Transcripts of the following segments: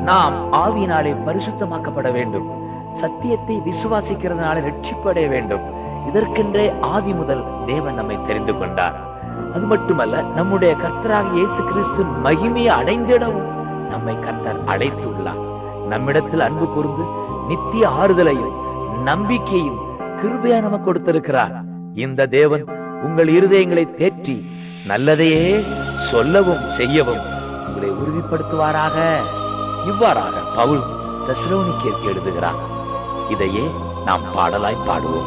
நாம் ஆவியினாலே பரிசுத்தமாக்கப்பட வேண்டும் சத்தியத்தை விசுவாசிக்கிறதுனால ரட்சிப்படைய வேண்டும் இதற்கென்றே ஆதி முதல் தேவன் நம்மை தெரிந்து கொண்டார் அது மட்டுமல்ல நம்முடைய கர்த்தராக இயேசு கிறிஸ்து மகிமையை அடைந்திடவும் நம்மை கர்த்தர் அழைத்துள்ளார் நம்மிடத்தில் அன்பு கூர்ந்து நித்திய ஆறுதலையும் நம்பிக்கையும் கிருபையா நமக்கு கொடுத்திருக்கிறார் இந்த தேவன் உங்கள் இருதயங்களை தேற்றி நல்லதையே சொல்லவும் செய்யவும் உங்களை உறுதிப்படுத்துவாராக இவ்வாறாக பவுல் தெசலோனிக்கேற்கு எழுதுகிறார் இதையே நாம் பாடலாய் பாடுவோம்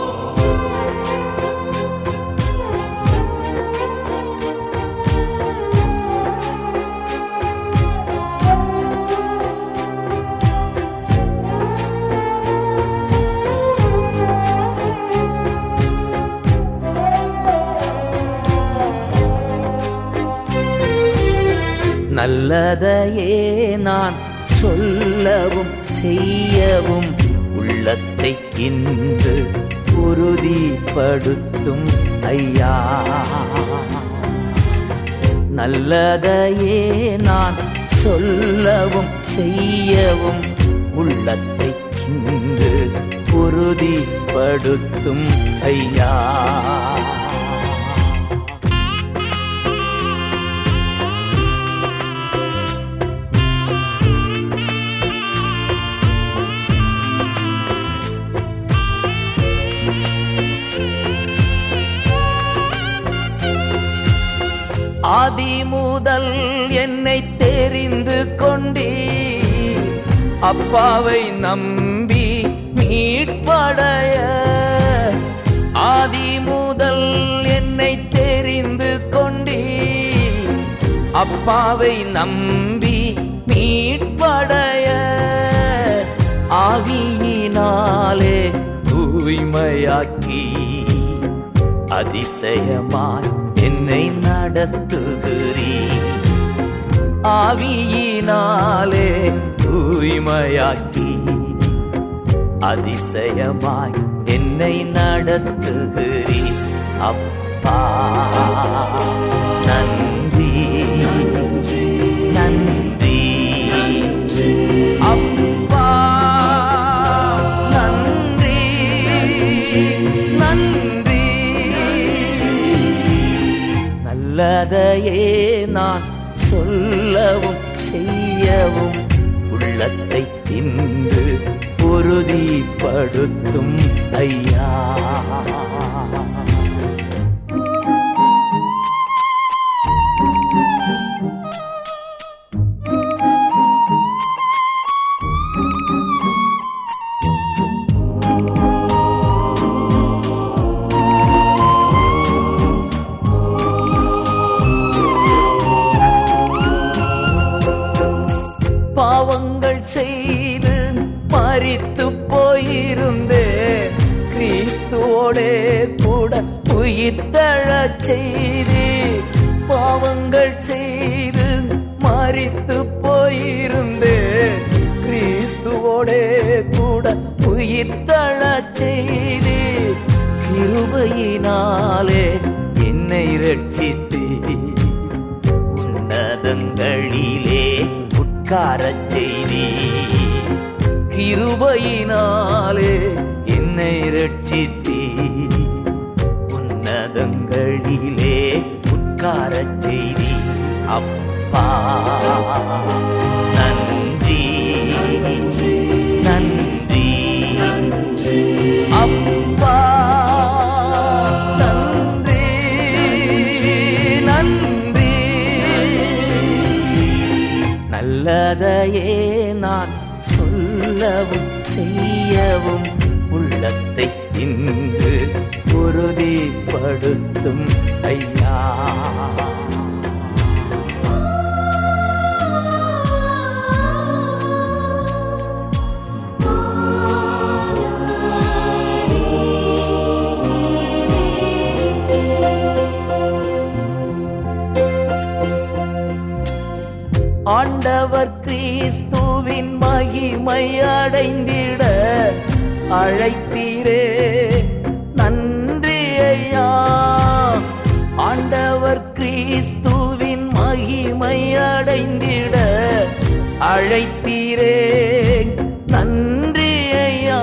நல்லதையே நான் சொல்லவும் செய்யவும் உள்ளத்தை இன்று உறுதிப்படுத்தும் ஐயா நல்லதையே நான் சொல்லவும் செய்யவும் உள்ளத்தை இன்று உறுதிப்படுத்தும் ஐயா ஆதி முதல் என்னை தெரிந்து கொண்டீ அப்பாவை நம்பி மீட்படைய ஆதி முதல் என்னை தெரிந்து கொண்டீ அப்பாவை நம்பி மீட்படைய ஆவியினாலே தூய்மையாக்கி அதிசயமாய் என்னை நடத்துகிறீ ஆவியினாலே தூய்மையாக்கி அதிசயமாய் என்னை நடத்துகிறீ அப்பா நன்றி நன்றி அப்பா நன்றி நன்றி நல்லதையே நான் சொல்லவும் செய்யவும் உள்ளத்தை தின்று உறுதிப்படுத்தும் ஐயா பாவங்கள் செய்து மறித்து போயிருந்தேன் கிறிஸ்துவோடே கூட உயிர்த்தழச் செய்தி பாவங்கள் செய்து மறித்து போயிருந்தேன் கிறிஸ்துவோடே கூட உயிர்த்தழச் செய்தி கிருபையினாலே என்னை ரட்சித்தே உன்னதங்களிலே உட்காரச் செய்தி கிருபையினாலே என்னை ரட்சித்தீ உன்னதங்களிலே உட்காரச் செய்தி அப்பா நன்றி நன்றி அப்பா நன்றி நன்றி நல்லதையே நான் சொல்லவும் செய்யவும் உள்ளத்தை இன்று உறுதிப்படுத்தும் ஐயா ஆண்டவர் கிறிஸ்துவின் மகிமை அடைந்திட அழைத்தீரே நன்றி ஐயா ஆண்டவர் கிறிஸ்துவின் மகிமை அடைந்திட அழைத்தீரே நன்றி ஐயா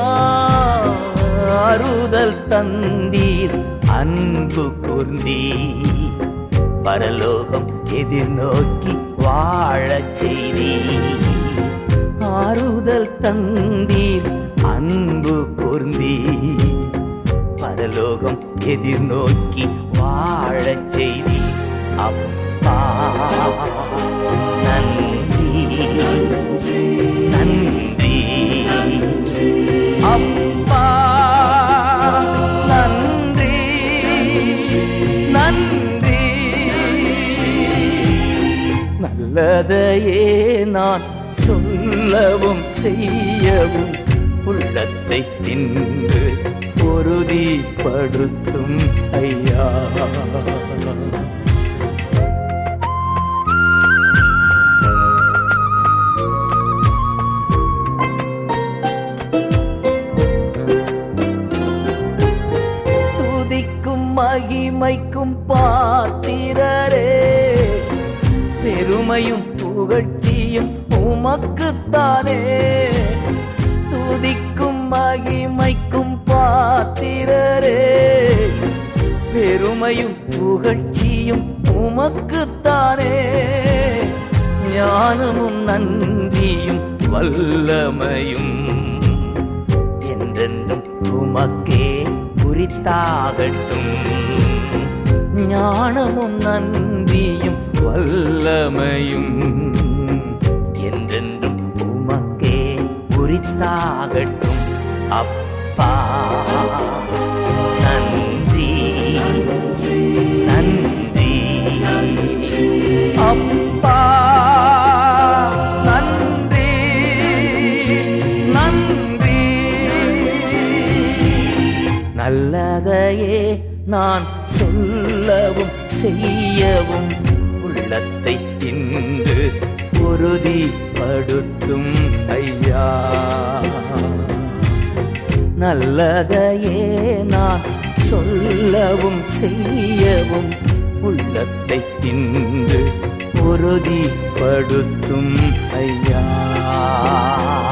ஆறுதல் தந்தீர் அன்பு கூர்ந்தீர் பரலோகம் எதிர்நோக்கி வாழச் செய்தீர் ஆறுதல் தந்தீர் அன்பு கூர்ந்தீர் பரலோகம் எதிர்நோக்கி வாழச் செய்தி அப்பா நன்றி நன்றி அப்பா நன்றி நன்றி நல்லதையே நான் சொல்லவும் செய்யவும் உள்ளத்தை தின்று உறுதிப்படுத்தும் ஐயா துதிக்கும் மகிமைக்கும் பாத்திரரே பெருமையும் புகழ்ச்சியும் உமக்குத்தானே துதிக்கும் மகிமைக்கும் பாத்திரரே பெருமையும் புகழ்ச்சியும் உமக்குத்தானே ஞானமும் நன்றியும் வல்லமையும் என்றென்றும் உமக்கே குறித்தாகட்டும் ஞானமும் நன்றியும் வல்லமையும் என்றென்றும் உமக்கே குறித்தாகட்டும் அப்பா நன்றி நன்றி அப்பா நன்றி நன்றி நல்லதையே நான் சொல்லவும் செய்யவும் உள்ளத்தை இன்று உறுதிப்படுத்தும் ஐயா நல்லதையே நான் சொல்லவும் செய்யவும் உள்ளத்தை இன்று உறுதிப்படுத்தும் ஐயா